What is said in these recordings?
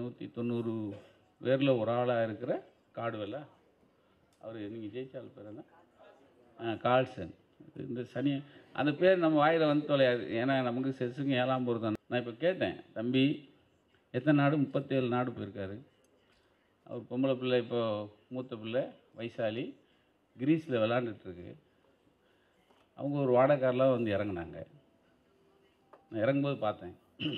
நூற்றி தொண்ணூறு பேரில் ஒரு ஆளாக இருக்கிற காடுவெல்ல அவர் நீங்கள் ஜெயிச்சால் பேர் என்ன ஆ கால்சன் இந்த சனி அந்த பேர் நம்ம வாயில் வந்து தொலையாது ஏன்னா நமக்கு செஸ்ஸுங்க ஏழாம் போகிறது தான் நான் இப்போ கேட்டேன் தம்பி எத்தனை நாடு முப்பத்தேழு நாடு போயிருக்காரு அவர் பொம்பளை பிள்ளை இப்போ மூத்த பிள்ளை வைசாலி கிரீஸில் விளாண்டுட்டுருக்கு அவங்க ஒரு வாடகைக்காரெலாம் வந்து இறங்குனாங்க நான் இறங்கும்போது பார்த்தேன்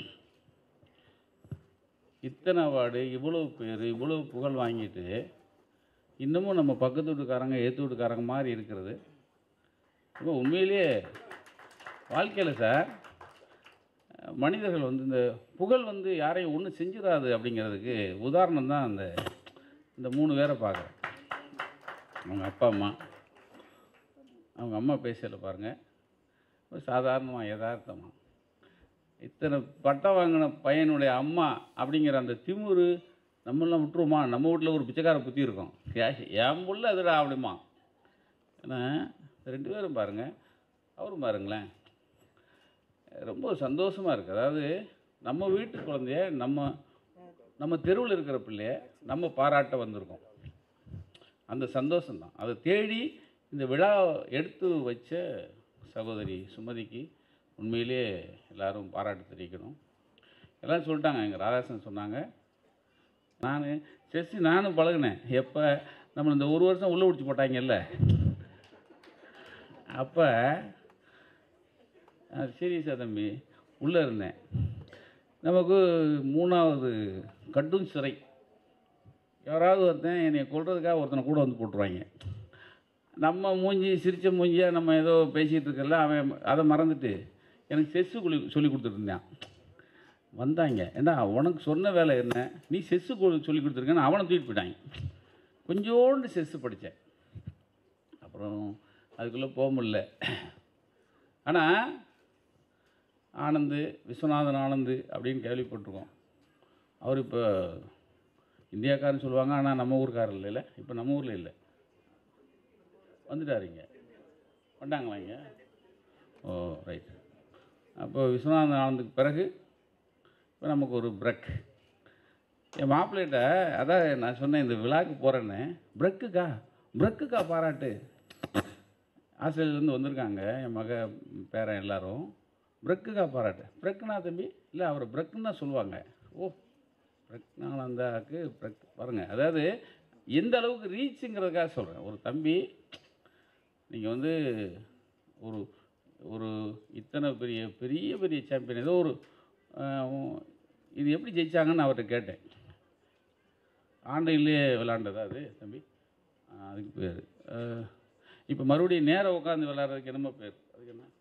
இத்தனை அவார்டு இவ்வளோ பேர் இவ்வளோ புகழ் வாங்கிட்டு இன்னமும் நம்ம பக்கத்து வீட்டுக்காரங்க ஏற்று வீட்டுக்காரங்க மாதிரி இருக்கிறது இப்போ உண்மையிலேயே வாழ்க்கையில் சார் மனிதர்கள் வந்து இந்த புகழ் வந்து யாரையும் ஒன்றும் செஞ்சிடாது அப்படிங்கிறதுக்கு உதாரணம் தான் அந்த இந்த மூணு பேரை பார்க்குறேன் அவங்க அப்பா அம்மா அவங்க அம்மா பேசல பாருங்கள் ஒரு சாதாரணமாக யதார்த்தமாக இத்தனை பட்டம் வாங்கின பையனுடைய அம்மா அப்படிங்கிற அந்த திமிரு நம்மளாம் விட்டுருவோமா நம்ம வீட்டில் ஒரு பிச்சைக்கார புத்தி இருக்கும் ஏ- என் புள்ள அதுடா அப்படிமா ஏன்னா ரெண்டு பேரும் பாருங்கள் அவரும் பாருங்களேன் ரொம்ப சந்தோஷமாக இருக்குது அதாவது நம்ம வீட்டு குழந்தைய நம்ம நம்ம தெருவில் இருக்கிற பிள்ளைய நம்ம பாராட்ட வந்திருக்கோம் அந்த சந்தோஷம்தான் அதை தேடி இந்த விழா எடுத்து வச்ச சகோதரி சுமதிக்கு உண்மையிலே எல்லாரும் பாராட்டு தெரிவிக்கணும் எல்லாம் சொல்லிட்டாங்க எங்கள் ராதாசன் சொன்னாங்க நான் செஸ்ஸு நானும் பழகினேன் எப்போ நம்ம இந்த ஒரு வருஷம் உள்ளே பிடிச்சி போட்டாங்கல்ல அப்போ சீரியஸாக தம்பி உள்ளே இருந்தேன் நமக்கு மூணாவது கட்டும் சிறை யாராவது ஒருத்தன் என்னை கொல்றதுக்காக ஒருத்தனை கூட வந்து போட்டுருவாங்க நம்ம மூஞ்சி சிரித்த மூஞ்சியாக நம்ம ஏதோ பேசிகிட்டு இருக்கல அவன் அதை மறந்துட்டு எனக்கு செஸ்ஸு சொல்லி சொல்லி கொடுத்துட்டு இருந்தான் வந்தாங்க ஏண்டா உனக்கு சொன்ன வேலை என்ன நீ செஸ்ஸு கொ- சொல்லி கொடுத்துருக்கேன்னு அவனை தூக்கிட்டு போயிட்டாங்க கொஞ்சோண்டு செஸ்ஸு படித்தேன் அப்புறம் அதுக்குள்ளே போக முடியல ஆனால் ஆனந்து விஸ்வநாதன் ஆனந்து அப்படின்னு கேள்விப்பட்டிருக்கோம் அவர் இப்போ இந்தியாக்காரன்னு சொல்லுவாங்க ஆனால் நம்ம ஊருக்காரர் இல்லைல்ல இப்போ நம்ம ஊரில் இல்லை வந்துட்டாருங்க வந்தாங்களா இங்க ஓ ரைட் அப்போ விஸ்வநாதன் ஆனந்துக்கு பிறகு இப்போ நமக்கு ஒரு பிரக் என் மாப்பிள்ளைகிட்ட அதான் நான் சொன்னேன் இந்த விழாக்கு போகிறேன்னு பிரக்குக்கா பிரக்குக்கா பாராட்டு ஆஸ்திரேலியாலேருந்து வந்திருக்காங்க என் மக பேரன் எல்லாரும் பிரக்குக்கா பாராட்டு பிரக்குனா தம்பி இல்லை அவரை பிரக்குன்னு தான் சொல்லுவாங்க ஓ பிரக்னானந்தாக்கு பிரக் பாருங்கள் அதாவது எந்த அளவுக்கு ரீச்சுங்கிறதுக்காக சொல்கிறேன் ஒரு தம்பி நீங்கள் வந்து ஒரு ஒரு இத்தனை பெரிய பெரிய பெரிய சாம்பியன் ஏதோ ஒரு ஆஹ், இது எப்படி ஜெயிச்சாங்கன்னு அவர்கிட்ட கேட்டேன் ஆன்லைன்லேயே விளாண்டதா அது தம்பி ஆ, அதுக்கு பேர் இப்போ மறுபடியும் நேராக உட்காந்து விளாட்றதுக்கு என்னமோ பேர் அதுக்கு என்ன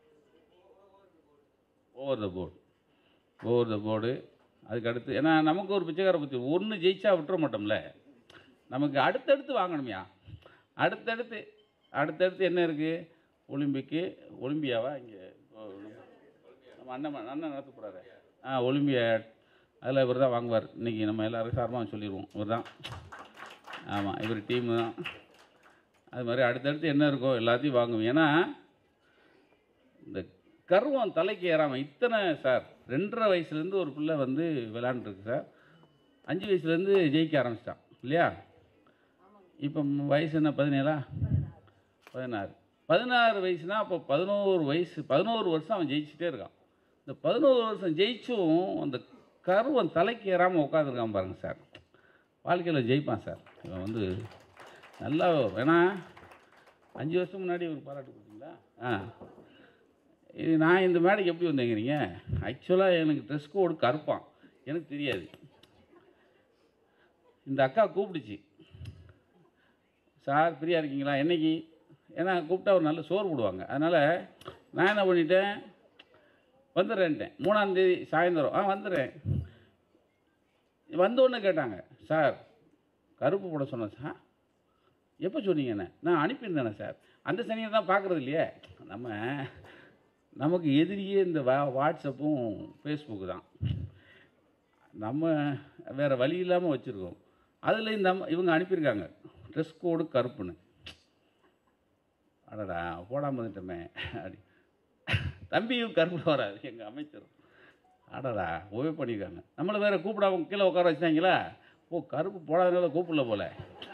over the board over the board அதுக்கு அடுத்து ஏன்னா நமக்கு ஒரு பிச்சைக்கார பற்றி ஒன்று ஜெயிச்சா விட்டுற மாட்டோம்ல நமக்கு அடுத்தடுத்து வாங்கணும்யா அடுத்தடுத்து அடுத்தடுத்து என்ன இருக்குது ஒலிம்பிக்கு ஒலிம்பியாவா இங்கே நம்ம அண்ணன் அண்ணன் நடத்த போகிறாரு ஆ ஒலிம்பியாட் அதில் இவர் தான் வாங்குவார் இன்றைக்கி நம்ம எல்லாரும் சார்பாக சொல்லிடுவோம் இவர் தான் ஆமாம் இவர் டீமு தான் அது மாதிரி அடுத்தடுத்து என்ன இருக்கோ எல்லாத்தையும் வாங்குவோம் ஏன்னா இந்த கர்வம் தலைக்கு ஏறாமல் இத்தனை சார் ரெண்டரை வயசுலேருந்து ஒரு பிள்ளை வந்து விளாண்டுருக்கு சார் அஞ்சு வயசுலேருந்து ஜெயிக்க ஆரம்பிச்சிட்டான் இல்லையா இப்போ வயசு என்ன பதினேழா பதினாறு பதினாறு வயசுனா அப்போ பதினோரு வயசு பதினோரு வருஷம் அவன் ஜெயிச்சுட்டே இருக்கான் இந்த பதினோரு வருஷம் ஜெயிச்சும் அந்த கருவம் தலைக்கு ஏறாமல் உட்காந்துருக்கான் பாருங்க சார் வாழ்க்கையில் ஜெயிப்பான் சார் இவன் வந்து நல்லா வேணா அஞ்சு வருஷம் முன்னாடி ஒரு பாராட்டு கொடுத்தீங்களா ஆ இது நான் இந்த மேடைக்கு எப்படி வந்தேங்கிறீங்க ஆக்சுவலாக எனக்கு ட்ரெஸ் கோடு கருப்பான் எனக்கு தெரியாது இந்த அக்கா கூப்பிடுச்சு சார் ஃப்ரீயாக இருக்கீங்களா என்னைக்கு ஏன்னா கூப்பிட்டா ஒரு நல்ல சோறு போடுவாங்க அதனால் நான் என்ன பண்ணிட்டேன் வந்துடுறேன்ட்டேன் மூணாந்தேதி சாயந்தரம் ஆ வந்துடுறேன் வந்தோடனே கேட்டாங்க சார் கருப்பு போட சொன்னேன் சார் எப்போ சொன்னீங்கண்ணே நான் அனுப்பியிருந்தேனே சார் அந்த சனியை தான் பார்க்குறது இல்லையே நம்ம நமக்கு எதிரியே இந்த வா வாட்ஸ்அப்பும் ஃபேஸ்புக்கு தான் நம்ம வேறு வழி இல்லாமல் வச்சுருக்கோம் அதில் இந்த அம்மா- இவங்க அனுப்பியிருக்காங்க ட்ரெஸ் கோடு கருப்புன்னு அடடா போடாமல் வந்துட்டோமே அப்படி தம்பியும் கருப்பில் வராது எங்கள் அமைச்சர் அடடா ஓவே பண்ணியிருக்காங்க நம்மளை வேற கூப்பிடாம கீழே உட்கார வச்சிட்டாங்களா ஓ கருப்பு போடாதனால கூப்பிடல போல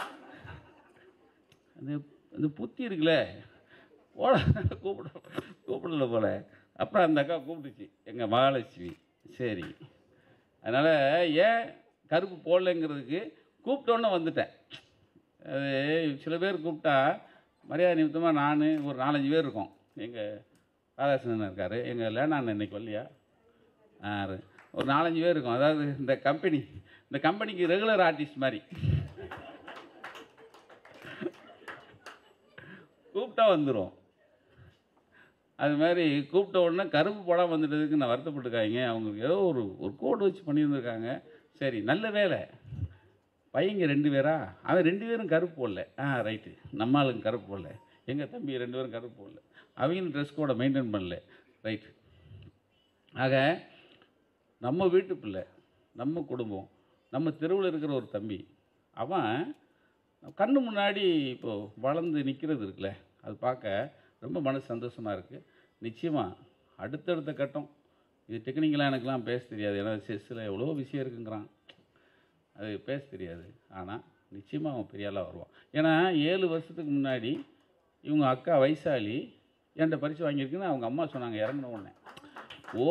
அந்த இந்த புத்தி இருக்குல்ல போட கூப்பிட கூப்பிடல போல அப்புறம் அந்த அக்கா கூப்பிட்டுச்சு எங்கள் மகாலட்சுமி சரி அதனால் ஏன் கருப்பு போடலைங்கிறதுக்கு கூப்பிட்டோன்னே வந்துட்டேன் அது சில பேர் கூப்பிட்டா மரியாதை நிமித்தமாக நான் ஒரு நாலஞ்சு பேர் இருக்கோம் எங்கள் ராதாகிருஷ்ணன் இருக்கார் எங்கள் லேனாண்ணன் இன்னைக்கு வரலையா ஆ இரு. ஒரு நாலஞ்சு பேர் இருக்கும் அதாவது இந்த கம்பெனி இந்த கம்பெனிக்கு ரெகுலர் ஆர்டிஸ்ட் மாதிரி கூப்பிட்டா வந்துடும் அது மாதிரி கூப்பிட்ட உடனே கருப்பு போடாமல் வந்துட்டதுக்கு நான் வருத்தப்பட்டுருக்காங்க அவங்களுக்கு ஏதோ ஒரு ஒரு கோடு வச்சு பண்ணியிருந்திருக்காங்க சரி நல்ல வேலை பையங்க ரெண்டு பேரா அவன் ரெண்டு பேரும் கருப்பு போடல ஆ ரைட்டு நம்ம ஆளுங்க கருப்பு போடல எங்கள் தம்பி ரெண்டு பேரும் கருப்பு போடல அவங்களும் ட்ரெஸ் கோடை மெயின்டைன் பண்ணல ரைட்டு ஆக நம்ம வீட்டு பிள்ளை நம்ம குடும்பம் நம்ம தெருவில் இருக்கிற ஒரு தம்பி அவன் கண்ணு முன்னாடி இப்போது வளர்ந்து நிற்கிறது இருக்குல்ல அது பார்க்க ரொம்ப மனசு சந்தோஷமாக இருக்குது நிச்சயமாக அடுத்தடுத்த கட்டம் இது டெக்னிக்கலாக எனக்குலாம் பேச தெரியாது ஏன்னா செஸ்ஸில் எவ்வளோ விஷயம் இருக்குங்கிறான் அது பேச தெரியாது ஆனால் நிச்சயமாக அவன் பெரிய ஆளாக வருவான் ஏன்னா ஏழு வருஷத்துக்கு முன்னாடி இவங்க அக்கா வைசாலி என்கிட்ட பரிசு வாங்கியிருக்குன்னு அவங்க அம்மா சொன்னாங்க இறங்கின உடனே ஓ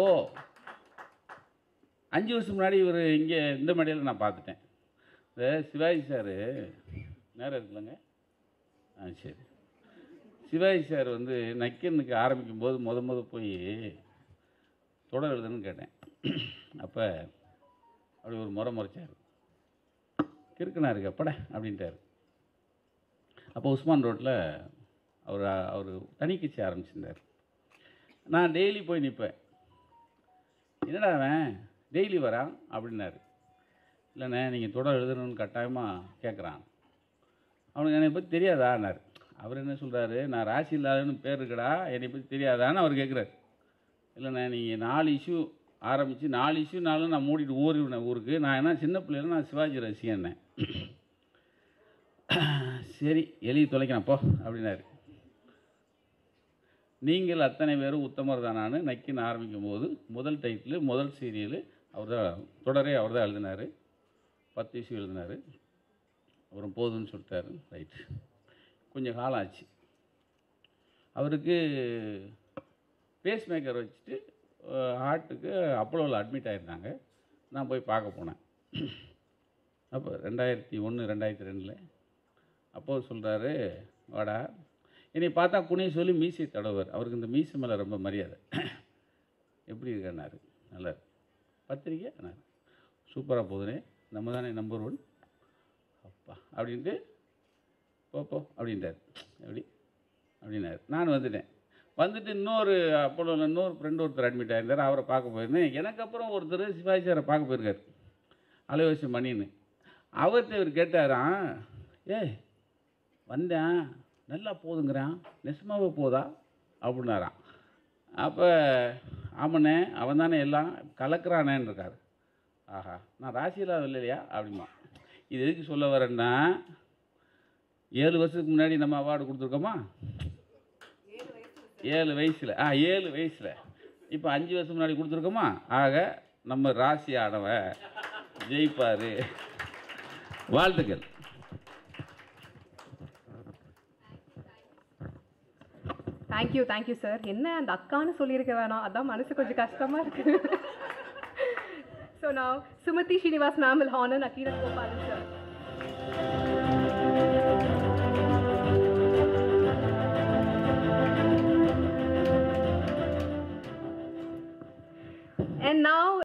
அஞ்சு வருஷம் முன்னாடி இவர் இங்கே இந்த மேடையில் நான் பார்த்துட்டேன் இந்த சிவாஜி சார் நேரம் இருக்குல்லங்க ஆ சரி சிவாஜி சார் வந்து நக்கீரனுக்கு ஆரம்பிக்கும் போது முத முத போய் தொடர் எழுதுன்னு கேட்டேன் அப்போ அப்படி ஒரு முறை முறைச்சார் கிறுக்கனா இருக்க பட அப்படின்ட்டார் அப்போ உஸ்மான் ரோட்டில் அவர் அவர் தனி கட்சி ஆரம்பிச்சிருந்தார் நான் டெய்லி போய் நிற்பேன் என்னடா அவன் டெய்லி வரான் அப்படின்னாரு இல்லைண்ணே நீங்கள் தொடர் எழுதணும்னு கட்டாயமாக கேட்குறான் அவனுக்கு என்னை பற்றி தெரியாதான்னாரு அவர் என்ன சொல்கிறாரு நான் ராசி இல்லாதன்னு பேர் இருக்கடா என்னை பற்றி தெரியாதான்னு அவர் கேட்குறாரு இல்லைண்ணே நீங்கள் நாலு இஷ்யூ ஆரம்பித்து நாலு இஷ்யூ நாளும் நான் மூடிட்டு ஓடிவினேன் ஊருக்கு நான் என்ன சின்ன பிள்ளைல நான் சிவாஜி ரசிகன்னே சரி எழுதி தொலைக்கிறேன் போ அப்படின்னாரு நீங்கள் அத்தனை பேரும் உத்தமர் தானான்னு நக்கின்னு ஆரம்பிக்கும் போது முதல் டைட்டில் முதல் சீரியல் அவர் தான் தொடரே அவர் தான் எழுதினார் பத்து இஷ்யூ எழுதினார் அப்புறம் போதும்னு சொல்லிட்டாரு ரைட் கொஞ்சம் காலம் ஆச்சு அவருக்கு பேஸ் மேக்கர் வச்சுட்டு ஹார்ட்டுக்கு அப்போலோவில் அட்மிட் ஆகிருந்தாங்க நான் போய் பார்க்க போனேன் அப்போ ரெண்டாயிரத்தி ஒன்று ரெண்டாயிரத்தி ரெண்டில் அப்போ சொல்கிறாரு வாடா என்னை பார்த்தா குனிய சொல்லி மீசை தடவர் அவருக்கு இந்த மீசை மேலே ரொம்ப மரியாதை எப்படி இருக்கன்னாரு நல்லா இருக்கு. பத்திரிக்கை நான் சூப்பராக போகுதுனே நம்ம தானே நம்பர் ஒன் அப்பா அப்படின்ட்டு போ போ அப்படின்ட்டார் எப்படி அப்படின்னாரு நான் வந்துட்டேன் வந்துட்டு இன்னொரு அப்போலோவில் இன்னொரு ஃப்ரெண்டு ஒருத்தர் அட்மிட் ஆயிருந்தார் அவரை பார்க்க போயிருந்தேன் எனக்கு அப்புறம் ஒருத்தர் சிவாஜி சாரை பார்க்க போயிருக்காரு அலைவாசி மணின்னு அவர்கிட்ட இவர் கேட்டாராம் ஏய் வந்தேன் நல்லா போதுங்கிறான் நெசமாவே போதா அப்படின்னாராம் அப்போ ஆமாண்ணே அவன் தானே எல்லாம் கலக்கிறானேன்னு இருக்கார் ஆஹா நான் ராசியில் இல்லையா அப்படிமா இது எதுக்கு சொல்ல வரேன்னா ஏழு வருஷத்துக்கு முன்னாடி நம்ம அவார்டு கொடுத்துருக்கோமா ஏழு வயசில் ஆ ஏழு வயசில் இப்போ அஞ்சு வருஷம் முன்னாடி கொடுத்துருக்கோமா ஆக நம்ம ராசி ஆனவன் ஜெயிப்பார் வாழ்த்துக்கள் தேங்க்யூ தேங்க்யூ சார் என்ன அந்த அக்கான்னு சொல்லியிருக்க வேணாம் அதான் மனசு கொஞ்சம் கஷ்டமா இருக்கு ஸோ நான் Sumathi Srinivas ma'am will honor Nakkeeran Gopalan sir And now